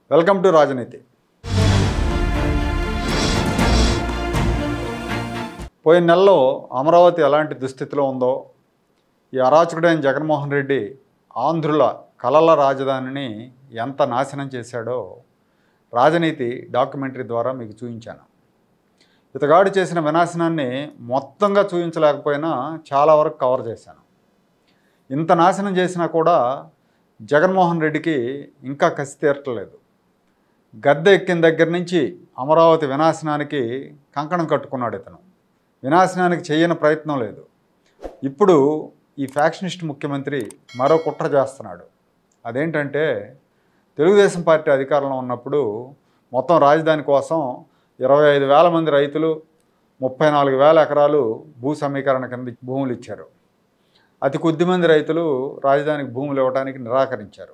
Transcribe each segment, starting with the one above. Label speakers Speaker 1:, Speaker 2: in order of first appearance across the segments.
Speaker 1: Welcome to రాజనీతి పోయిన నెలలో అమరావతి ఎలాంటి దుస్థితిలో ఉందో ఈ అరాచకుడైన జగన్మోహన్ రెడ్డి ఆంధ్రుల కలల రాజధానిని ఎంత నాశనం చేశాడో రాజనీతి డాక్యుమెంటరీ ద్వారా మీకు చూపించాను ఇతగాడు చేసిన వినాశనాన్ని మొత్తంగా చూపించలేకపోయినా చాలా వరకు కవర్ చేశాను ఇంత నాశనం చేసినా కూడా జగన్మోహన్ రెడ్డికి ఇంకా కసి తీరట్లేదు గద్దె ఎక్కిన దగ్గర నుంచి అమరావతి వినాశనానికి కంకణం కట్టుకున్నాడు ఇతను వినాశనానికి చేయని ప్రయత్నం లేదు ఇప్పుడు ఈ ఫ్యాక్షనిస్ట్ ముఖ్యమంత్రి మరో కుట్ర చేస్తున్నాడు అదేంటంటే తెలుగుదేశం పార్టీ అధికారంలో ఉన్నప్పుడు మొత్తం రాజధాని కోసం ఇరవై ఐదు వేల మంది రైతులు ముప్పై నాలుగు వేల ఎకరాలు భూ సమీకరణ కింద భూములు ఇచ్చారు అతి కొద్ది మంది రైతులు రాజధానికి భూములు ఇవ్వడానికి నిరాకరించారు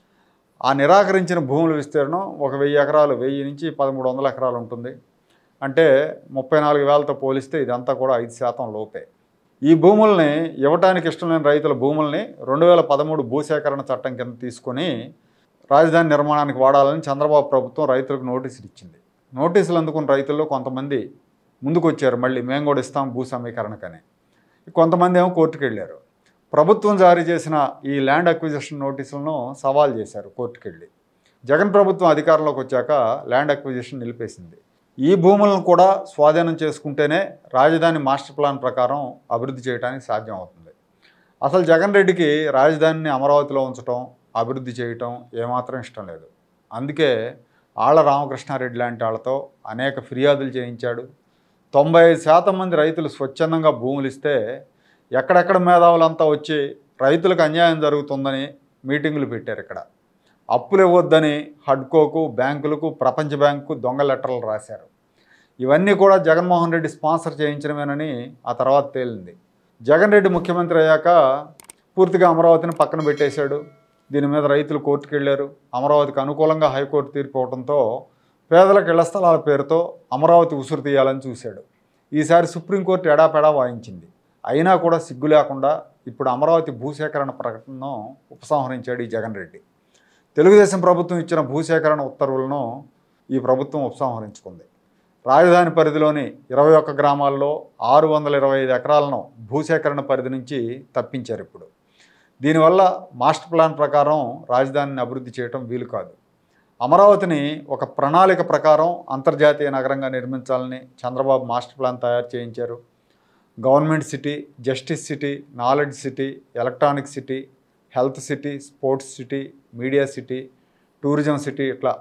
Speaker 1: ఆ నిరాకరించిన భూముల విస్తీర్ణం ఒక వెయ్యి ఎకరాలు వెయ్యి నుంచి పదమూడు వందల ఎకరాలు ఉంటుంది అంటే ముప్పై నాలుగు వేలతో పోలిస్తే ఇదంతా కూడా ఐదు శాతం లోపే ఈ భూముల్ని ఇవ్వటానికి ఇష్టం లేని రైతుల భూముల్ని రెండు వేల పదమూడు భూసేకరణ చట్టం కింద తీసుకొని రాజధాని నిర్మాణానికి వాడాలని చంద్రబాబు ప్రభుత్వం రైతులకు నోటీసులు ఇచ్చింది నోటీసులు అందుకున్న రైతుల్లో కొంతమంది ముందుకు వచ్చారు మళ్ళీ మేము కూడా ఇస్తాం భూ సమీకరణకని కొంతమంది ఏమో కోర్టుకు వెళ్ళారు ప్రభుత్వం జారీ చేసిన ఈ ల్యాండ్ అక్విజిషన్ నోటీసులను సవాల్ చేశారు కోర్టుకు వెళ్ళి జగన్ ప్రభుత్వం అధికారంలోకి వచ్చాక ల్యాండ్ అక్విజిషన్ నిలిపేసింది ఈ భూములను కూడా స్వాధీనం చేసుకుంటేనే రాజధాని మాస్టర్ ప్లాన్ ప్రకారం అభివృద్ధి చేయడానికి సాధ్యం అవుతుంది అసలు జగన్ రెడ్డికి రాజధానిని అమరావతిలో ఉంచడం అభివృద్ధి చేయటం ఏమాత్రం ఇష్టం లేదు అందుకే ఆళ్ల రామకృష్ణారెడ్డి లాంటి వాళ్ళతో అనేక ఫిర్యాదులు చేయించాడు తొంభై ఐదు శాతం మంది రైతులు స్వచ్ఛందంగా భూములు ఇస్తే ఎక్కడెక్కడ మేధావులంతా వచ్చి రైతులకు అన్యాయం జరుగుతుందని మీటింగులు పెట్టారు ఇక్కడ అప్పులు ఇవ్వద్దని హడ్కోకు బ్యాంకులకు ప్రపంచ బ్యాంకు దొంగ లెటర్లు రాశారు ఇవన్నీ కూడా జగన్మోహన్ రెడ్డి స్పాన్సర్ చేయించడమేనని ఆ తర్వాత తేలింది జగన్ రెడ్డి ముఖ్యమంత్రి అయ్యాక పూర్తిగా అమరావతిని పక్కన పెట్టేశాడు దీని మీద రైతులు కోర్టుకు వెళ్ళారు అమరావతికి అనుకూలంగా హైకోర్టు తీర్పు అవడంతో పేదలకు ఇళ్ల స్థలాల పేరుతో అమరావతి ఉసురు తీయాలని చూశాడు ఈసారి సుప్రీంకోర్టు ఎడాపెడా వాయించింది అయినా కూడా సిగ్గు లేకుండా ఇప్పుడు అమరావతి భూసేకరణ ప్రకటనను ఉపసంహరించాడు ఈ జగన్ రెడ్డి తెలుగుదేశం ప్రభుత్వం ఇచ్చిన భూసేకరణ ఉత్తర్వులను ఈ ప్రభుత్వం ఉపసంహరించుకుంది రాజధాని పరిధిలోని ఇరవై ఒక్క గ్రామాల్లో ఆరు వందల ఇరవై ఐదు ఎకరాలను భూసేకరణ పరిధి నుంచి తప్పించారు ఇప్పుడు దీనివల్ల మాస్టర్ ప్లాన్ ప్రకారం రాజధానిని అభివృద్ధి చేయడం వీలు కాదు అమరావతిని ఒక ప్రణాళిక ప్రకారం అంతర్జాతీయ నగరంగా నిర్మించాలని చంద్రబాబు మాస్టర్ ప్లాన్ తయారు చేయించారు government city justice city knowledge city electronic city health city sports city media city tourism city ఇట్లా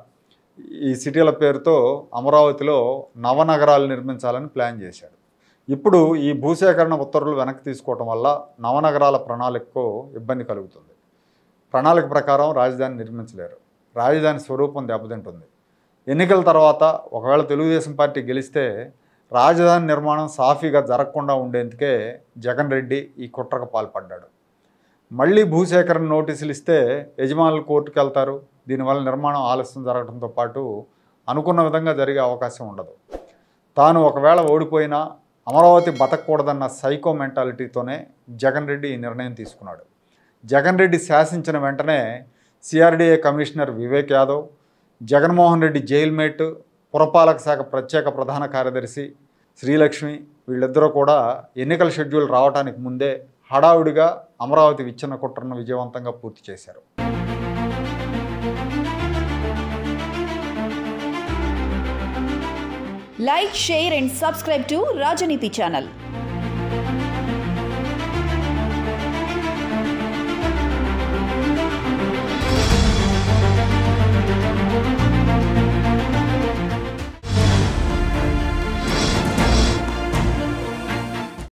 Speaker 1: ఈ సిటీల పేరుతో అమరావతిలో నవనగరాలు నిర్మించాలని ప్లాన్ చేశాడు ఇప్పుడు ఈ భూసేకరణ ఉత్తర్వులు వెనక్కి తీసుకోవటం వల్ల నవనగరాల ప్రణాళికకు ఇబ్బంది కలుగుతుంది ప్రణాళిక ప్రకారం రాజధాని నిర్మించలేరు రాజధాని స్వరూపం దెబ్బతింటుంది ఎన్నికల తర్వాత ఒకవేళ తెలుగుదేశం పార్టీ గెలిస్తే రాజధాని నిర్మాణం సాఫీగా జరగకుండా ఉండేందుకే జగన్ రెడ్డి ఈ కుట్రకు పాల్పడ్డాడు మళ్ళీ భూసేకరణ నోటీసులు ఇస్తే యజమానులు కోర్టుకు వెళ్తారు దీనివల్ల నిర్మాణం ఆలస్యం జరగడంతో పాటు అనుకున్న విధంగా జరిగే అవకాశం ఉండదు తాను ఒకవేళ ఓడిపోయినా అమరావతి బతకూడదన్న సైకో మెంటాలిటీతోనే జగన్ రెడ్డి ఈ నిర్ణయం తీసుకున్నాడు జగన్ రెడ్డి శాసించిన వెంటనే CRDA commissioner Vivek Yadav Jaganmohan Reddy jailmate పురపాలక శాఖ ప్రత్యేక ప్రధాన కార్యదర్శి శ్రీలక్ష్మి వీళ్ళిద్దరూ కూడా ఎన్నికల షెడ్యూల్ రావడానికి ముందే హడావుడిగా అమరావతి విచ్ఛిన్న కుట్రను విజయవంతంగా పూర్తి చేశారు
Speaker 2: Like, share, and subscribe to Rajaniti channel.